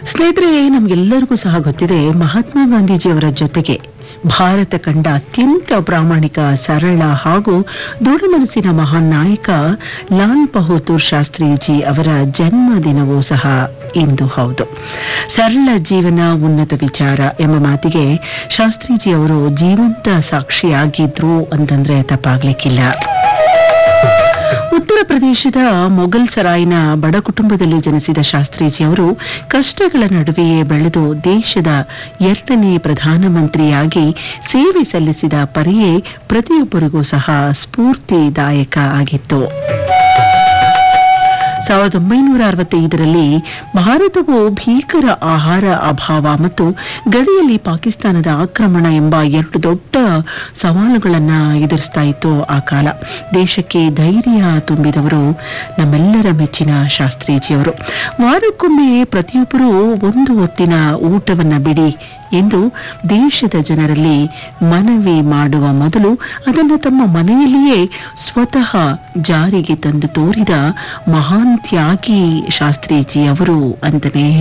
ಸ್ನೇಹಿತರೆ ನಮ್ಗೆಲ್ಲರಿಗೂ ಸಹ ಗೊತ್ತಿದೆ ಮಹಾತ್ಮ ಗಾಂಧೀಜಿಯವರ ಜೊತೆಗೆ ಭಾರತ ಕಂಡ ಅತ್ಯಂತ ಪ್ರಾಮಾಣಿಕ ಸರಳ ಹಾಗೂ ದೃಢ ಮನಸ್ಸಿನ ಮಹಾನ್ ನಾಯಕ ಲಾಲ್ ಬಹದ್ದೂರ್ ಶಾಸ್ತ್ರೀಜಿ ಅವರ ಜನ್ಮದಿನವೂ ಸಹ ಇಂದು ಹೌದು ಸರಳ ಜೀವನ ಉನ್ನತ ವಿಚಾರ ಎಂಬ ಮಾತಿಗೆ ಶಾಸ್ತ್ರೀಜಿ ಅವರು ಜೀವಂತ ಸಾಕ್ಷಿಯಾಗಿದ್ರು ಅಂತಂದ್ರೆ ತಪ್ಪಾಗ್ಲಿಕ್ಕಿಲ್ಲ ಉತ್ತರ ಪ್ರದೇಶದ ಮೊಘಲ್ ಸರಾಯ್ನ ಬಡ ಕುಟುಂಬದಲ್ಲಿ ಜನಿಸಿದ ಶಾಸ್ತ್ರೀಜಿ ಅವರು ಕಷ್ಟಗಳ ನಡುವೆಯೇ ಬೆಳೆದು ದೇಶದ ಎರಡನೇ ಪ್ರಧಾನಮಂತ್ರಿಯಾಗಿ ಸೇವೆ ಸಲ್ಲಿಸಿದ ಪರಿಯೇ ಪ್ರತಿಯೊಬ್ಬರಿಗೂ ಸಹ ಸ್ಫೂರ್ತಿದಾಯಕ ಆಗಿತ್ತು ಸಾವಿರದ ಒಂಬೈನೂರ ಅರವತ್ತೈದರಲ್ಲಿ ಭಾರತವು ಭೀಕರ ಆಹಾರ ಅಭಾವ ಮತ್ತು ಗಡಿಯಲ್ಲಿ ಪಾಕಿಸ್ತಾನದ ಆಕ್ರಮಣ ಎಂಬ ಎರಡು ದೊಡ್ಡ ಸವಾಲುಗಳನ್ನ ಎದುರಿಸ್ತಾ ಇತ್ತು ಆ ಕಾಲ ದೇಶಕ್ಕೆ ಧೈರ್ಯ ತುಂಬಿದವರು ನಮ್ಮೆಲ್ಲರ ಮೆಚ್ಚಿನ ಶಾಸ್ತ್ರೀಜಿಯವರು ವಾರಕ್ಕೊಮ್ಮೆ ಪ್ರತಿಯೊಬ್ಬರೂ ಒಂದು ಹೊತ್ತಿನ ಊಟವನ್ನ ಬಿಡಿ ಎಂದು ದೇಶದ ಜನರಲ್ಲಿ ಮನವಿ ಮಾಡುವ ಮೊದಲು ಅದನ್ನು ತಮ್ಮ ಮನೆಯಲ್ಲಿಯೇ ಸ್ವತಃ ಜಾರಿಗೆ ತಂದು ತೋರಿದ ಮಹಾನ್ ತ್ಯಾಗಿ ಶಾಸ್ತ್ರೀಜಿ ಅವರು ಅಂತಲೇ